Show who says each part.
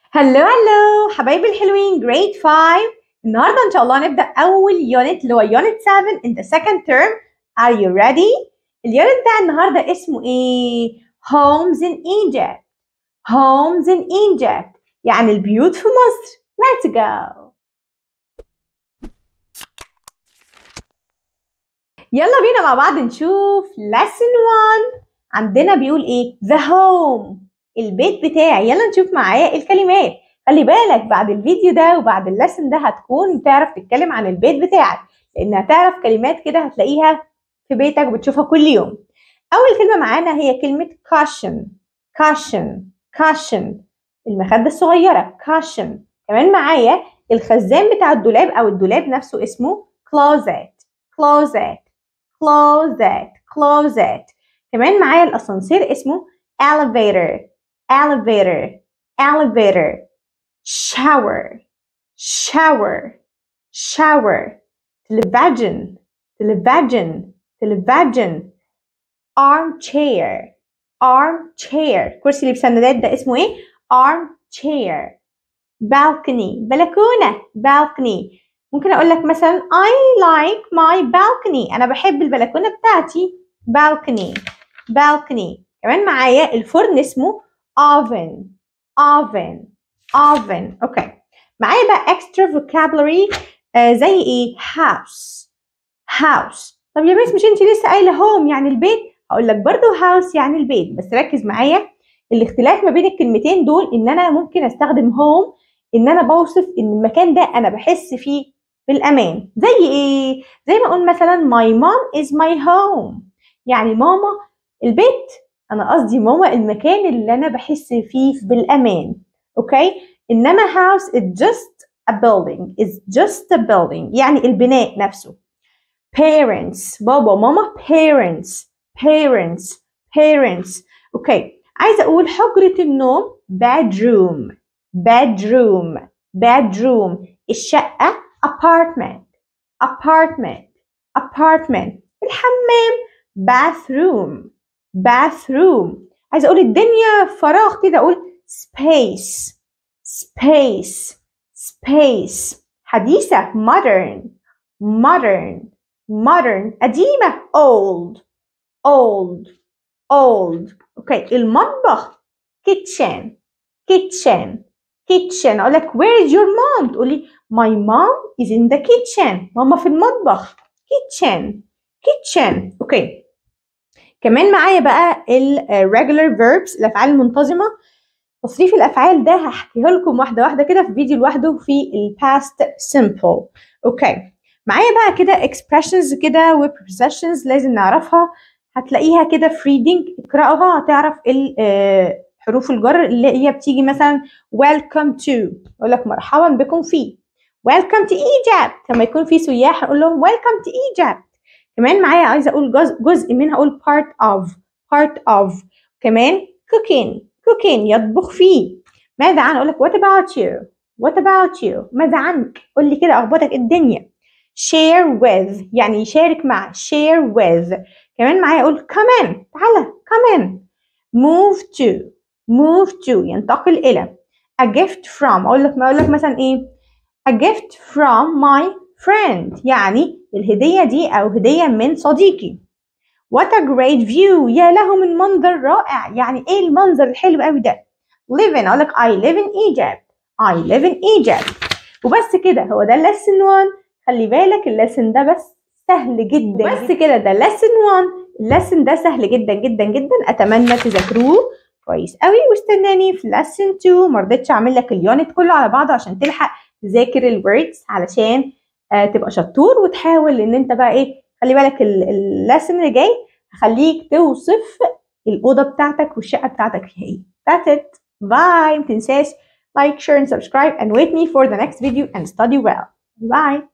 Speaker 1: هلو هلو حبايبي الحلوين جريد 5 النهارده ان شاء الله هنبدا اول يونت اللي هو يونت 7 in the second term are you ready اليونت بتاع النهارده اسمه ايه homes in Egypt homes in Egypt يعني البيوت في مصر let's go يلا بينا مع بعض نشوف lesson 1 عندنا بيقول ايه the home البيت بتاعي يلا نشوف معايا الكلمات خلي بالك بعد الفيديو ده وبعد اللسن ده هتكون تعرف تتكلم عن البيت بتاعك لان هتعرف كلمات كده هتلاقيها في بيتك وبتشوفها كل يوم اول كلمه معانا هي كلمه caution caution caution المخده الصغيره caution كمان معايا الخزان بتاع الدولاب او الدولاب نفسه اسمه closet closet closet closet كمان معايا الاسانسير اسمه elevator elevator elevator shower shower shower television television television armchair armchair كرسي اللي بسندات ده اسمه ايه armchair balcony بلكونة balcony ممكن اقول لك مثلا I like my balcony انا بحب البلكونة بتاعتي balcony balcony كمان معايا الفرن اسمه oven oven oven اوكي معايا بقى extra vocabulary آه زي ايه house house طب يا ميس مش انت لسه قايله home يعني البيت هقول لك برضو house يعني البيت بس ركز معايا الاختلاف ما بين الكلمتين دول ان انا ممكن استخدم home ان انا بوصف ان المكان ده انا بحس فيه بالامان زي ايه زي ما اقول مثلا my mom is my home يعني ماما البيت انا قصدي ماما المكان اللي انا بحس فيه بالامان اوكي انما house is just a building is just a building يعني البناء نفسه parents بابا ماما parents parents parents اوكي عايزه اقول حجره النوم bedroom bedroom bedroom الشقه apartment apartment apartment الحمام bathroom bathroom عايزه اقول الدنيا فراغ كده اقول space space space حديثه modern modern modern قديمه old old old اوكي المطبخ kitchen kitchen kitchen اقول لك where is your mom تقولي my mom is in the kitchen ماما في المطبخ kitchen kitchen اوكي كمان معايا بقى ال regular verbs الافعال المنتظمه تصريف الافعال ده هحكيه لكم واحده واحده كده في فيديو لوحده في ال past simple اوكي معايا بقى كده expressions كده و prepositions لازم نعرفها هتلاقيها كده في reading اقراها هتعرف حروف الجر اللي هي بتيجي مثلا welcome to اقول لك مرحبا بكم في welcome to Egypt لما يكون في سياح اقول لهم welcome to Egypt كمان معايا عايزه اقول جزء, جزء منها اقول part of part of كمان cooking cooking يطبخ فيه ماذا عن اقول لك what about you what about you ماذا عنك قول لي كده اخبارك الدنيا share with يعني يشارك مع share with كمان معايا اقول come in تعالى come in move to move to ينتقل الى a gift from اقول لك ما اقول لك مثلا ايه a gift from my friend يعني الهدية دي أو هدية من صديقي What a great view يا له من منظر رائع يعني إيه المنظر الحلو قوي ده live in أقول لك I live in Egypt I live in Egypt وبس كده هو ده lesson 1 خلي بالك اللسن ده بس سهل جدا بس كده ده lesson 1 اللسن ده سهل جدا جدا جدا أتمنى تذاكروه كويس قوي واستناني في lesson 2 مرضتش أعمل لك اليونت كله على بعضه عشان تلحق تذاكر الوردز علشان آه تبقى شطور وتحاول ان انت بقى ايه خلي بالك اللسن اللي جاي هخليك توصف الاوضه بتاعتك والشقه بتاعتك فيها ايه that's it bye متنساش like share and subscribe and wait me for the next video and study well bye